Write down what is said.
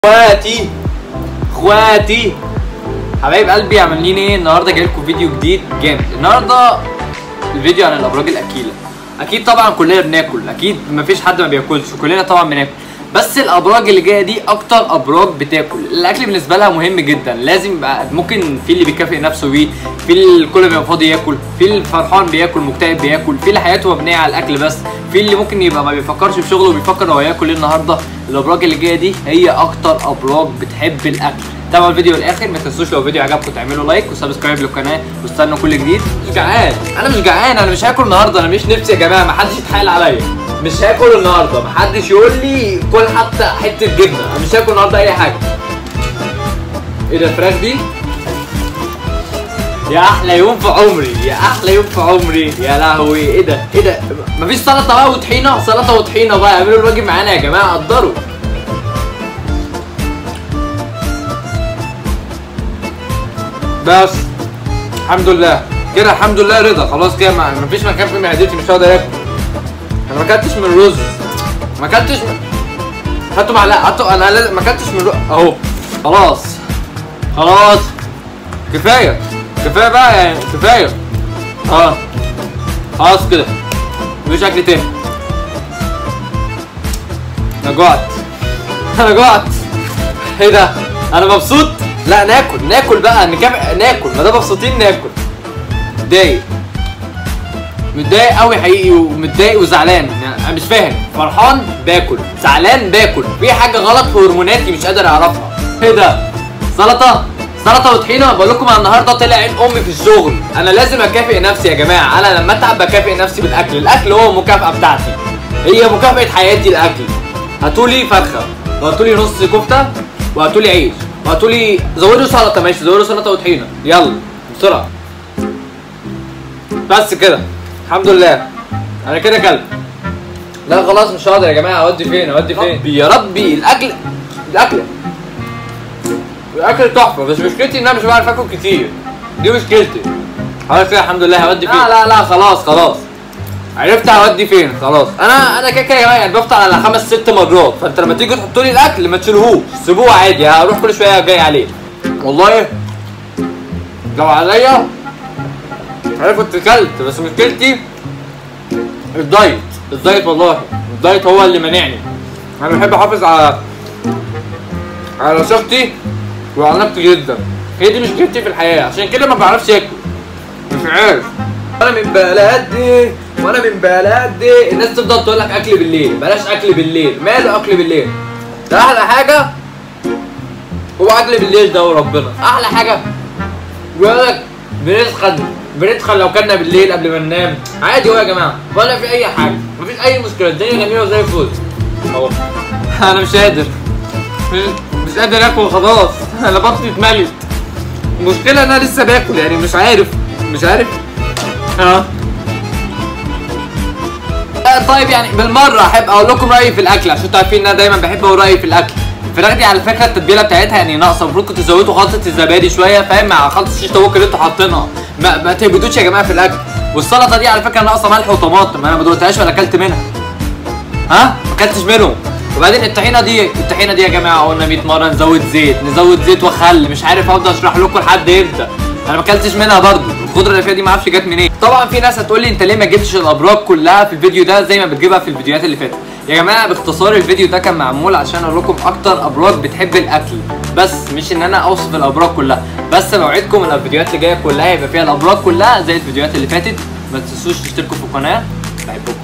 اخواتي اخواتي حبايب قلبي عاملين ايه النهارده جاي لكم فيديو جديد جامد النهارده الفيديو عن الابراج الاكيله اكيد طبعا كلنا بناكل اكيد مفيش حد ما بياكلش وكلنا طبعا بناكل بس الابراج اللي جايه دي اكتر ابراج بتاكل الاكل بالنسبه لها مهم جدا لازم يبقى ممكن في اللي بيكافئ نفسه بيه في اللي كل ما يبقى فاضي ياكل في اللي فرحان بياكل مكتئب بياكل في اللي حياته مبنيه على الاكل بس في اللي ممكن يبقى ما بيفكرش في شغله وبيفكر هو ياكل ايه النهارده الابراج اللي جايه دي هي اكتر ابراج بتحب الاكل تابعوا الفيديو للاخر ما تنسوش لو الفيديو عجبكم تعملوا لايك وسبسكرايب للقناه واستنوا كل جديد مش جعان انا مش جعان انا مش هاكل النهارده انا مش نفسي يا جماعه ما حدش يتحايل عليا مش هاكل النهارده ما حدش يقول لي كل حتى حته جبنه انا مش هاكل النهارده اي حاجه ايه ده الفراخ دي يا احلى يوم في عمري يا احلى يوم في عمري يا لهوي ايه ده ايه ده مفيش سلطه بقى وطحينه سلطه وطحينه بقى اعملوا الواجب معانا يا جماعه قدروا بس الحمد لله كده الحمد لله رضا خلاص كده ما- مفيش مكان في معدتي مش هقدر اكل انا ما اكلتش من الرز ما اكلتش من... هاتوا معلقه هاتوا انا لازم ما اكلتش من الرز اهو خلاص خلاص كفايه كفايه بقى يعني كفايه اه خلاص كده مفيش اكل تاني انا جوعت انا جوعت ايه ده انا مبسوط لا ناكل ناكل بقى نكمل ناكل ما ده مبسوطين ناكل متضايق متضايق قوي حقيقي ومتضايق وزعلان يعني انا مش فاهم فرحان باكل زعلان باكل في حاجه غلط في هرموناتي مش قادر اعرفها ايه ده سلطه سلطه وطحينه بقول لكم أنا النهارده طلع عين امي في الشغل انا لازم اكافئ نفسي يا جماعه انا لما اتعب بكافئ نفسي بالاكل الاكل هو المكافاه بتاعتي هي مكافاه حياتي الاكل هاتولي فرخه وهاتولي نص كفته وهاتولي عيش وهاتولي زودوا سلطه ماشي زودوا سلطه وطحينه يلا بسرعه بس كده الحمد لله انا كده كلب لا خلاص مش هقدر يا جماعه اودي فين اودي فين ربي يا ربي الاكل الاكل الاكل تحفه بس مشكلتي ان انا مش بعرف اكل كتير دي مشكلتي خلاص كده الحمد لله هودي فين لا لا لا خلاص خلاص عرفت هودي فين خلاص انا انا كده كده يا جماعه يعني بفطر على خمس ست مرات فانت لما تيجي تحطوا لي الاكل ما تشيلهوش سيبوه عادي هروح كل شويه جاي عليه والله لو عليا انا كنت كلت بس مشكلتي الدايت الدايت والله الدايت هو اللي مانعني انا بحب احافظ على على صحتي وعلى نفسي جدا هي دي مشكلتي في الحياه عشان كده ما بعرفش اكل مش عارف انا من بلدي وانا من بلدي الناس تفضل تقول لك اكل بالليل بلاش اكل بالليل ماله اكل بالليل ده احلى حاجه هو اكل بالليل ده وربنا احلى حاجه بيقول لك بنسخن بنتخن لو كنا بالليل قبل ما ننام عادي هو يا جماعه ولا في اي حاجه مفيش اي مشكله الدنيا جميله وزي الفل اهو انا مش قادر مش, مش قادر اكل خلاص انا بطني اتملت المشكله ان انا لسه باكل يعني مش عارف مش عارف اه آه، طيب يعني بالمره احب اقول لكم رايي في الاكل عشان انتوا عارفين ان انا دايما بحب اقول رايي في الاكل الفراخ دي على فكره التتبيله بتاعتها يعني ناقصه المفروض كنتوا تزودوا خلطه الزبادي شويه فاهم مع خلطه الشيش طاووق اللي انتوا حاطينها ما, ما تهبطوش يا جماعه في الاكل والسلطه دي على فكره ناقصه ملح وطماطم انا ما دقتهاش ولا اكلت منها ها ما اكلتش منهم وبعدين الطحينه دي الطحينه دي يا جماعه قلنا 100 مره نزود زيت نزود زيت وخل مش عارف افضل اشرح لكم لحد امتى انا ما اكلتش منها برضو الخضره اللي فيها دي ما اعرفش جت منين طبعا في ناس هتقول لي انت ليه ما جبتش الابراج كلها في الفيديو ده زي ما بتجيبها في الفيديوهات اللي فاتت يا جماعه باختصار الفيديو ده كان معمول عشان اقول لكم اكتر ابراج بتحب الاكل بس مش ان انا اوصف الابراج كلها بس بوعدكم ان الفيديوهات اللي جايه كلها يبقى فيها الابراج كلها زي الفيديوهات اللي فاتت ما تنسوش تشتركوا في القناه بحبكم